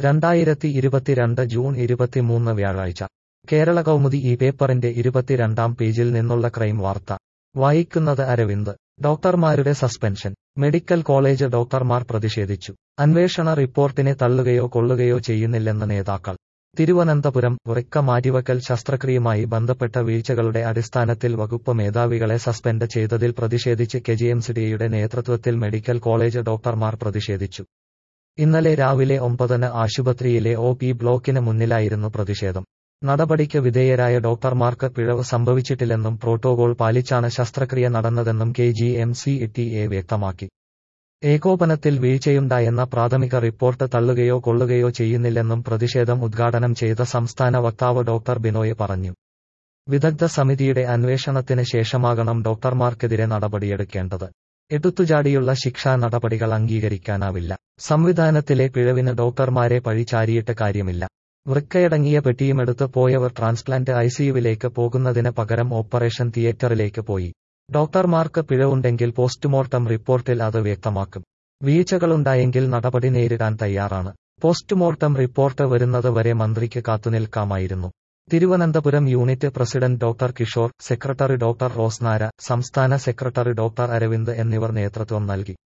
രണ്ടായിരത്തി ഇരുപത്തിരണ്ട് ജൂൺ ഇരുപത്തിമൂന്ന് വ്യാഴാഴ്ച കേരള കൗമുദി ഈ പേപ്പറിന്റെ ഇരുപത്തിരണ്ടാം പേജിൽ നിന്നുള്ള ക്രൈം വാർത്ത വായിക്കുന്നത് അരവിന്ദ് ഡോക്ടർമാരുടെ സസ്പെൻഷൻ മെഡിക്കൽ കോളേജ് ഡോക്ടർമാർ പ്രതിഷേധിച്ചു അന്വേഷണ റിപ്പോർട്ടിനെ തള്ളുകയോ കൊള്ളുകയോ ചെയ്യുന്നില്ലെന്ന് നേതാക്കൾ തിരുവനന്തപുരം വൃക്ക മാറ്റിവക്കൽ ശസ്ത്രക്രിയയുമായി ബന്ധപ്പെട്ട വീഴ്ചകളുടെ അടിസ്ഥാനത്തിൽ വകുപ്പ് മേധാവികളെ സസ്പെൻഡ് ചെയ്തതിൽ പ്രതിഷേധിച്ച് കെജിഎംസിഡിയുടെ നേതൃത്വത്തിൽ മെഡിക്കൽ കോളേജ് ഡോക്ടർമാർ പ്രതിഷേധിച്ചു ഇന്നലെ രാവിലെ ഒമ്പതിന് ആശുപത്രിയിലെ ഒ പി ബ്ലോക്കിന് മുന്നിലായിരുന്നു പ്രതിഷേധം നടപടിക്ക് വിധേയരായ ഡോക്ടർമാർക്ക് പിഴവ് സംഭവിച്ചിട്ടില്ലെന്നും പ്രോട്ടോകോൾ പാലിച്ചാണ് ശസ്ത്രക്രിയ നടന്നതെന്നും K G M C T A വ്യക്തമാക്കി ഏകോപനത്തിൽ വീഴ്ചയുണ്ടായെന്ന പ്രാഥമിക റിപ്പോർട്ട് തള്ളുകയോ കൊള്ളുകയോ ചെയ്യുന്നില്ലെന്നും പ്രതിഷേധം ഉദ്ഘാടനം ചെയ്ത സംസ്ഥാന വക്താവ് ഡോക്ടർ ബിനോയ് പറഞ്ഞു വിദഗ്ധ സമിതിയുടെ അന്വേഷണത്തിന് ശേഷമാകണം ഡോക്ടർമാർക്കെതിരെ നടപടിയെടുക്കേണ്ടത് എടുത്തുചാടിയുള്ള ശിക്ഷാ നടപടികൾ അംഗീകരിക്കാനാവില്ല സംവിധാനത്തിലെ പിഴവിന് ഡോക്ടർമാരെ പഴിചാരിയിട്ട് കാര്യമില്ല വൃക്കയടങ്ങിയ പെട്ടിയുമെടുത്ത് പോയവർ ട്രാൻസ്പ്ലാന്റ് ഐസിയുവിലേക്ക് പോകുന്നതിന് പകരം ഓപ്പറേഷൻ തിയേറ്ററിലേക്ക് പോയി ഡോക്ടർമാർക്ക് പിഴവുണ്ടെങ്കിൽ പോസ്റ്റ്മോർട്ടം റിപ്പോർട്ടിൽ അത് വ്യക്തമാക്കും വീഴ്ചകളുണ്ടായെങ്കിൽ നടപടി നേരിടാൻ തയ്യാറാണ് പോസ്റ്റ്മോർട്ടം റിപ്പോർട്ട് വരുന്നത് വരെ മന്ത്രിക്ക് കാത്തുനിൽക്കാമായിരുന്നു Thiruvananthapuram unit president doctor Kishore secretary doctor Rosnara സംസ്ഥാന സെക്രട്ടറി ഡോക്ടർ അരവിന്ദ് എന്നിവർ നേതൃത്വം നൽകി